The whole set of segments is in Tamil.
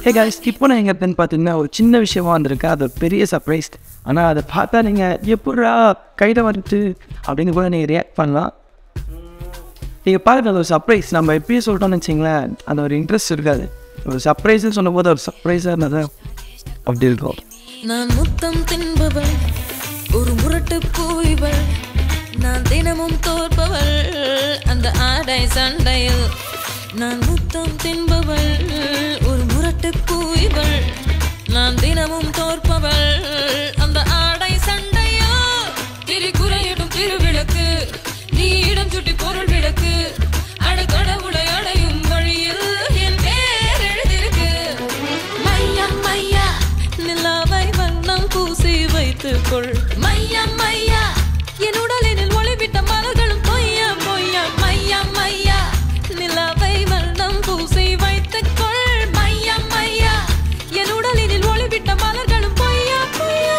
ஹே guys இப்போ நான் எங்கே இருக்கேன்னு பார்த்தீங்கன்னா ஒரு சின்ன விஷயமா வந்திருக்கு அது ஒரு பெரிய சர்ப்ரைஸ் ஆனால் அதை பார்த்தா நீங்கள் எப்படா கையில் வந்துட்டு அப்படின்னு கூட நீங்கள் ரியாக்ட் பண்ணலாம் நீங்கள் பாருங்க அது ஒரு சர்ப்ரைஸ் நம்ம எப்பயும் சொல்லிட்டோம்னு வச்சிங்களேன் அந்த ஒரு இன்ட்ரெஸ்ட் இருக்காது ஒரு சர்ப்ரைஸ்னு சொன்னபோது ஒரு சர்ப்ரைஸாக இருந்தது அப்படி இருக்கும் நான் முத்தம் தின்பவள் ஒரு முரட்டு பூய்வள் நான் தினமும் தோற்பவள் அந்த ஆடை சண்டையில் நான் முத்தம் தின்பவள் ஒரு முரட்டு பூய்வள் நான் தினமும் தோற்பவள் அந்த ஆடை சண்டையில் திரிகுறையிடும் திருவிளக்கு நீ இடம் சுட்டி பொருள் விளக்கு அட கடவுளை அடையும் வழியில் என் பேர் எழுதிருக்கு மையா மையா நிலாவை வண்ணம் பூசி வைத்துக் கொள் மையா மையா என் உடலினில் ஒளிவிட்ட மலர்களும் பொய்யா பொய்யா மையா மையா நிலாவை வண்ணம் பூசி வைத்துக் கொள் மையா மையா என் உடலினில் ஒளிவிட்ட மலர்களும் பொய்யா பொய்யா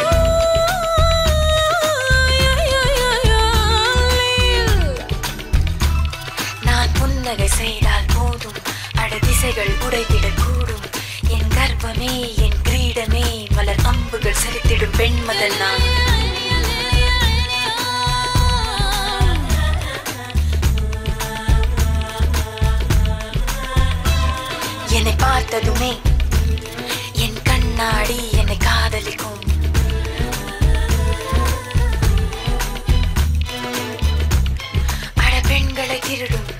நான் புன்னகை செய்தால் போதும் அட திசைகள் உடைத்திடக் கூடும் என் கர்ப்பமே என் கிரீடமே மலர் அம்புகள் செலுத்திடும் பெண்மதல் நான் என்னை பார்த்ததுமே என் கண்ணாடி என்னை காதலிக்கும் அட பெண்களை திருடும்